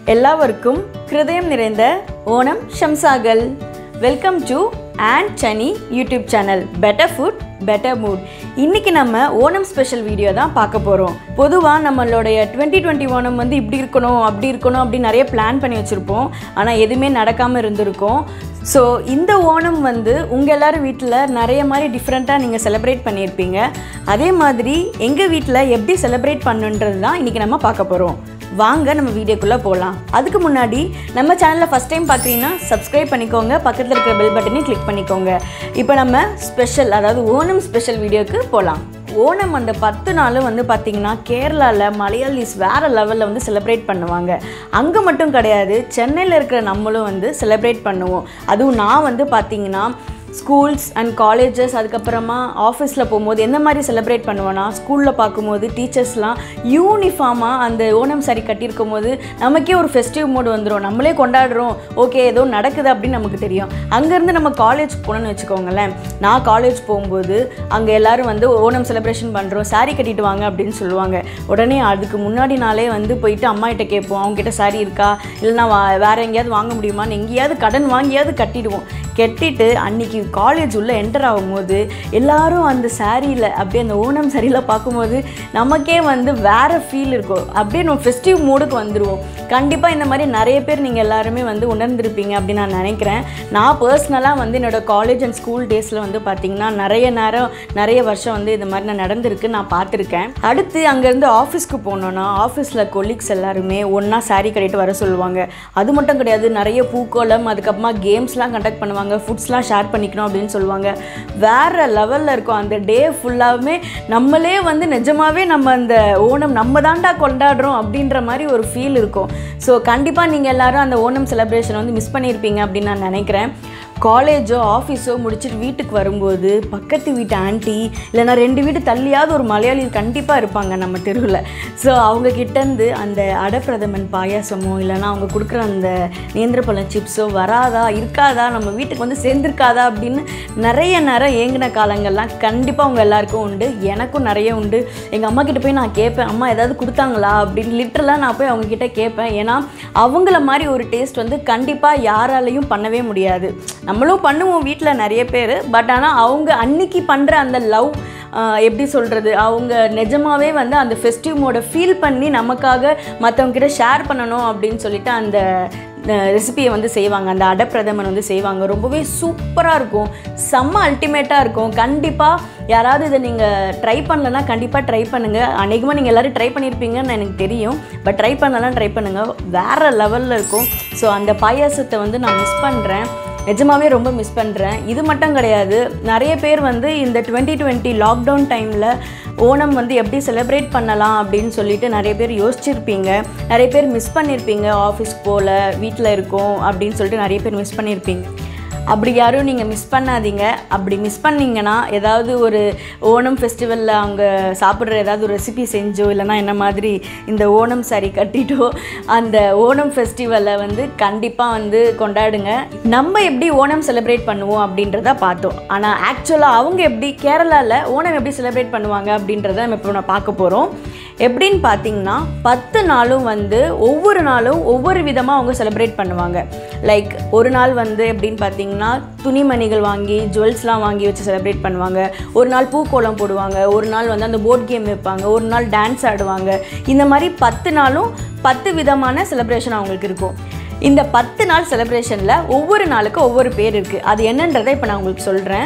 எல்லாருக்கும் ஹிருதயம் நிறைந்த ஓணம் ஷம்சாகல் வெல்கம் டு அண்ட் சனி YouTube channel better food better mood இன்னைக்கு நம்ம ஓணம் ஸ்பெஷல் வீடியோ தான் பார்க்க போகிறோம் பொதுவாக நம்மளுடைய டுவெண்ட்டி டுவெண்ட்டி ஓணம் வந்து இப்படி இருக்கணும் அப்படி இருக்கணும் அப்படி நிறைய பிளான் பண்ணி வச்சுருப்போம் ஆனால் எதுவுமே நடக்காமல் இருந்திருக்கும் ஸோ இந்த ஓணம் வந்து உங்கள் எல்லாரும் வீட்டில் நிறைய மாதிரி டிஃப்ரெண்ட்டாக நீங்கள் செலிப்ரேட் பண்ணியிருப்பீங்க அதே மாதிரி எங்கள் வீட்டில் எப்படி செலிப்ரேட் பண்ணுன்றது தான் இன்றைக்கி நம்ம பார்க்க போகிறோம் வாங்க நம்ம வீடியோக்குள்ளே போகலாம் அதுக்கு முன்னாடி நம்ம சேனலில் ஃபஸ்ட் டைம் பார்க்குறீங்கன்னா சப்ஸ்கிரைப் பண்ணிக்கோங்க பக்கத்தில் இருக்கிற பெல் பட்டனையும் கிளிக் பண்ணிக்கோங்க இப்போ நம்ம ஸ்பெஷல் அதாவது ஓணம் ஸ்பெஷல் வீடியோக்கு போகலாம் ஓணம் அந்த பத்து நாளும் வந்து பார்த்திங்கன்னா கேரளாவில் மலையாளிஸ் வேறு லெவலில் வந்து செலிப்ரேட் பண்ணுவாங்க அங்கே மட்டும் கிடையாது சென்னையில் இருக்கிற நம்மளும் வந்து செலிப்ரேட் பண்ணுவோம் அதுவும் நான் வந்து பார்த்திங்கன்னா ஸ்கூல்ஸ் அண்ட் காலேஜஸ் அதுக்கப்புறமா ஆஃபீஸில் போகும்போது எந்த மாதிரி செலிப்ரேட் பண்ணுவேன்னா ஸ்கூலில் பார்க்கும்போது டீச்சர்ஸ்லாம் யூனிஃபார்மாக அந்த ஓணம் சாரி கட்டியிருக்கும் போது நமக்கே ஒரு ஃபெஸ்டிவ் மூடு வந்துடும் நம்மளே கொண்டாடுறோம் ஓகே ஏதோ நடக்குது அப்படின்னு நமக்கு தெரியும் அங்கேருந்து நம்ம காலேஜ் போனோம்னு வச்சுக்கோங்களேன் நான் காலேஜ் போகும்போது அங்கே எல்லோரும் வந்து ஓணம் செலிப்ரேஷன் பண்ணுறோம் சாரி கட்டிட்டு வாங்க அப்படின்னு சொல்லுவாங்க உடனே அதுக்கு முன்னாடி நாளே வந்து போயிட்டு அம்மா கிட்ட கேட்போம் அவங்ககிட்ட சாரி இருக்கா இல்லைனா வா வேறு எங்கேயாவது வாங்க முடியுமான்னு எங்கேயாவது கடன் வாங்கியாவது கட்டிடுவோம் கட்டிட்டு அன்னைக்கு காலேஜ் உள்ளே என்டர் ஆகும்போது எல்லாரும் அந்த சாரியில் அப்படியே அந்த ஓணம் சாரியில் பார்க்கும்போது நமக்கே வந்து வேறு ஃபீல் இருக்கும் அப்படியே நம்ம ஃபெஸ்டிவ் மூடுக்கு வந்துடுவோம் கண்டிப்பாக இந்த மாதிரி நிறைய பேர் நீங்கள் எல்லாருமே வந்து உணர்ந்திருப்பீங்க அப்படின்னு நான் நினைக்கிறேன் நான் பர்சனலாக வந்து என்னோடய காலேஜ் அண்ட் ஸ்கூல் டேஸில் வந்து பார்த்திங்கன்னா நிறைய நேரம் நிறைய வருஷம் வந்து இது மாதிரி நான் நடந்திருக்கு நான் பார்த்துருக்கேன் அடுத்து அங்கேருந்து ஆஃபீஸ்க்கு போனோன்னா ஆஃபீஸில் கொலீக்ஸ் எல்லாருமே ஒன்றா சாரீ கட்டிட்டு வர சொல்லுவாங்க அது மட்டும் கிடையாது நிறைய பூக்கோளம் அதுக்கப்புறமா கேம்ஸ்லாம் கண்டக்ட் பண்ணுவாங்க ஃபுட்ஸ்லாம் ஷேர் பண்ணிக்கணும் அப்படின்னு சொல்லுவாங்க வேறு லெவலில் இருக்கும் அந்த டே ஃபுல்லாகவுமே நம்மளே வந்து நிஜமாகவே நம்ம அந்த ஓணம் நம்ம தாண்டா கொண்டாடுறோம் அப்படின்ற மாதிரி ஒரு ஃபீல் இருக்கும் ஸோ கண்டிப்பாக நீங்கள் எல்லோரும் அந்த ஓணம் செலிப்ரேஷன் வந்து மிஸ் பண்ணியிருப்பீங்க அப்படின்னு நான் நினைக்கிறேன் காலேஜோ ஆஃபீஸோ முடிச்சுட்டு வீட்டுக்கு வரும்போது பக்கத்து வீட்டு ஆண்டி இல்லைனா ரெண்டு வீடு தள்ளியாவது ஒரு மலையாளி கண்டிப்பாக இருப்பாங்க நம்ம தெருவில் ஸோ அவங்க கிட்டேருந்து அந்த அடப்பிரதமன் பாயாசமோ இல்லைனா அவங்க கொடுக்குற அந்த நேந்திரப்பழம் சிப்ஸோ வராதா இருக்காதா நம்ம வீட்டுக்கு வந்து சேர்ந்துருக்காதா அப்படின்னு நிறைய நேரம் ஏங்கின காலங்கள்லாம் கண்டிப்பாக அவங்க எல்லாருக்கும் உண்டு எனக்கும் நிறைய உண்டு எங்கள் அம்மா கிட்ட போய் நான் கேட்பேன் அம்மா ஏதாவது கொடுத்தாங்களா அப்படின்னு லிட்டரலாக நான் போய் அவங்க கிட்ட கேட்பேன் ஏன்னா அவங்கள மாதிரி ஒரு டேஸ்ட் வந்து கண்டிப்பாக யாராலையும் பண்ணவே முடியாது நம்மளும் பண்ணுவோம் வீட்டில் நிறைய பேர் பட் ஆனால் அவங்க அன்னைக்கு பண்ணுற அந்த லவ் எப்படி சொல்கிறது அவங்க நிஜமாகவே வந்து அந்த ஃபெஸ்டிவ் மோட ஃபீல் பண்ணி நமக்காக மற்றவங்ககிட்ட ஷேர் பண்ணணும் அப்படின்னு சொல்லிட்டு அந்த ரெசிபியை வந்து செய்வாங்க அந்த அடப்பிரதமன் வந்து செய்வாங்க ரொம்பவே சூப்பராக இருக்கும் செம்ம அல்டிமேட்டாக இருக்கும் கண்டிப்பாக யாராவது இதை நீங்கள் ட்ரை பண்ணலன்னா கண்டிப்பாக ட்ரை பண்ணுங்கள் அநேகமாக நீங்கள் எல்லோரும் ட்ரை பண்ணியிருப்பீங்கன்னு எனக்கு தெரியும் பட் ட்ரை பண்ணலாம் ட்ரை பண்ணுங்கள் வேறு லெவலில் இருக்கும் ஸோ அந்த பாயாசத்தை வந்து நான் மிஸ் பண்ணுறேன் நிஜமாகவே ரொம்ப மிஸ் பண்ணுறேன் இது மட்டும் கிடையாது நிறைய பேர் வந்து இந்த டுவெண்ட்டி டுவெண்ட்டி லாக்டவுன் டைமில் ஓணம் வந்து எப்படி செலிப்ரேட் பண்ணலாம் அப்படின்னு சொல்லிட்டு நிறைய பேர் யோசிச்சிருப்பீங்க நிறைய பேர் மிஸ் பண்ணியிருப்பீங்க ஆஃபீஸ்க்கு போகல வீட்டில் இருக்கோம் அப்படின்னு சொல்லிட்டு நிறைய பேர் மிஸ் பண்ணியிருப்பீங்க அப்படி யாரும் நீங்கள் மிஸ் பண்ணாதீங்க அப்படி மிஸ் பண்ணிங்கன்னா ஏதாவது ஒரு ஓணம் ஃபெஸ்டிவலில் அவங்க சாப்பிட்ற ஏதாவது ஒரு ரெசிபி செஞ்சோ இல்லைனா என்ன மாதிரி இந்த ஓணம் சாரி கட்டிட்டோ அந்த ஓணம் ஃபெஸ்டிவலை வந்து கண்டிப்பாக வந்து கொண்டாடுங்க நம்ம எப்படி ஓணம் செலிப்ரேட் பண்ணுவோம் அப்படின்றத பார்த்தோம் ஆனால் ஆக்சுவலாக அவங்க எப்படி கேரளாவில் ஓணம் எப்படி செலிப்ரேட் பண்ணுவாங்க அப்படின்றத நம்ம இப்போ நான் பார்க்க போகிறோம் எப்படின்னு பார்த்தீங்கன்னா பத்து நாளும் வந்து ஒவ்வொரு நாளும் ஒவ்வொரு விதமாக அவங்க செலிப்ரேட் பண்ணுவாங்க லைக் ஒரு நாள் வந்து எப்படின்னு பார்த்தீங்கன்னா துணிமணிகள் வாங்கி ஜுவல்ஸ்லாம் வாங்கி வச்சு செலிப்ரேட் பண்ணுவாங்க ஒரு நாள் பூக்கோளம் போடுவாங்க ஒரு நாள் வந்து அந்த போர்ட் கேம் வைப்பாங்க ஒரு நாள் டான்ஸ் ஆடுவாங்க இந்த மாதிரி பத்து நாளும் பத்து விதமான செலிப்ரேஷன் அவங்களுக்கு இருக்கும் இந்த பத்து நாள் செலிப்ரேஷனில் ஒவ்வொரு நாளுக்கும் ஒவ்வொரு பேர் இருக்குது அது என்னன்றதை இப்போ நான் உங்களுக்கு சொல்கிறேன்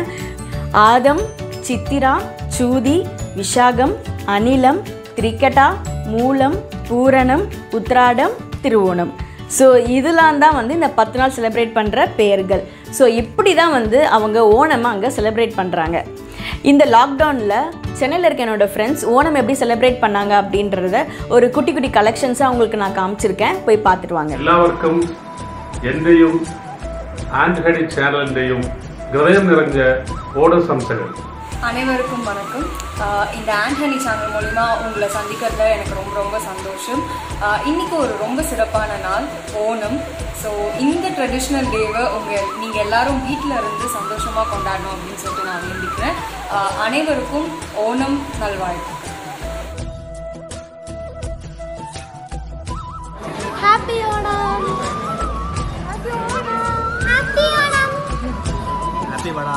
ஆதம் சித்திரா சூதி விஷாகம் அனிலம் திரிக்கட்டா மூலம் பூரணம் உத்ராடம் திருவோணம் ஸோ இதெல்லாம் தான் வந்து இந்த பத்து நாள் செலிப்ரேட் பண்ணுற பெயர்கள் ஸோ இப்படி தான் வந்து அவங்க ஓணமை அங்கே செலிப்ரேட் பண்ணுறாங்க இந்த லாக்டவுனில் சென்னையில் இருக்க என்னோடய ஃப்ரெண்ட்ஸ் ஓணம் எப்படி செலிப்ரேட் பண்ணாங்க அப்படின்றத ஒரு குட்டி குட்டி கலெக்ஷன்ஸாக உங்களுக்கு நான் காமிச்சிருக்கேன் போய் பார்த்துட்டு வாங்க എല്ലാവർക്കും എന്റെയും ആന്റണി ചാനലിന്റെയും ഹൃദയം നിറഞ്ഞ ഓണസംസകൾ அனைவருக்கும் வணக்கம் ஆஹ் இந்த ஆண்டனி சேனல் மூலிமா உங்களை சந்திக்கிறதுல எனக்கு ரொம்ப ரொம்ப சந்தோஷம் ஆஹ் இன்னைக்கு ஒரு ரொம்ப சிறப்பான நாள் ஓணம் ஸோ இந்த ட்ரெடிஷ்னல் டேவை உங்கள் நீங்கள் எல்லாரும் வீட்டில் இருந்து சந்தோஷமாக கொண்டாடணும் அப்படின்னு சொல்லிட்டு நான் வேண்டிக்கிறேன் ஆஹ் அனைவருக்கும் ஓணம் நல்வாழ்த்து happy Onam happy Onam happy Onam happy vada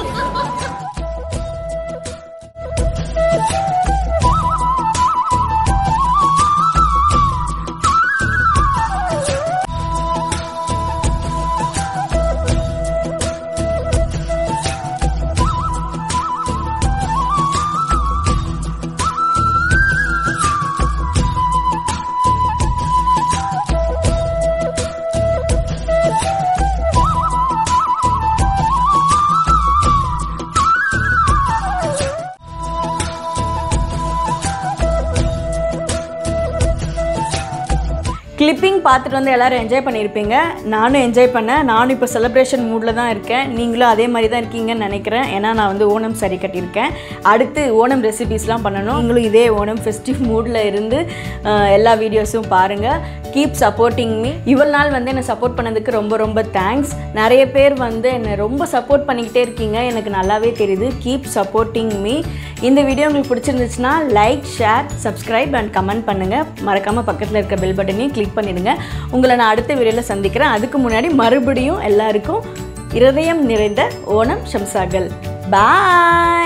clipping பார்த்துட்டு வந்து எல்லாரும் என்ஜாய் பண்ணியிருப்பீங்க நானும் என்ஜாய் பண்ணேன் நானும் இப்போ செலிப்ரேஷன் மூடில் தான் இருக்கேன் நீங்களும் அதே மாதிரி தான் இருக்கீங்கன்னு நினைக்கிறேன் ஏன்னா நான் வந்து ஓணம் சரி கட்டியிருக்கேன் அடுத்து ஓணம் ரெசிபீஸ்லாம் பண்ணணும் நீங்களும் இதே ஓணம் ஃபெஸ்டிவ் மூடில் இருந்து அஹ், எல்லா வீடியோஸும் பாருங்கள் கீப் சப்போர்ட்டிங் மீ இவ்வளோ நாள் வந்து என்னை சப்போர்ட் பண்ணதுக்கு ரொம்ப ரொம்ப தேங்க்ஸ் நிறைய பேர் வந்து என்னை ரொம்ப சப்போர்ட் பண்ணிக்கிட்டே இருக்கீங்க எனக்கு நல்லாவே தெரியுது கீப் சப்போர்ட்டிங் மீ இந்த வீடியோ உங்களுக்கு பிடிச்சிருந்துச்சுன்னா like share subscribe and comment பண்ணுங்கள் மறக்காமல் பக்கத்தில் இருக்க பெல் பட்டனையும் கிளிக் பண்ணிடுங்க உங்களை நான் அடுத்த வீடியோவில் சந்திக்கிறேன் அதுக்கு முன்னாடி மறுபடியும் எல்லாருக்கும் இருதயம் நிறைந்த ஓணம் ஷம்சாக்கள் பாய்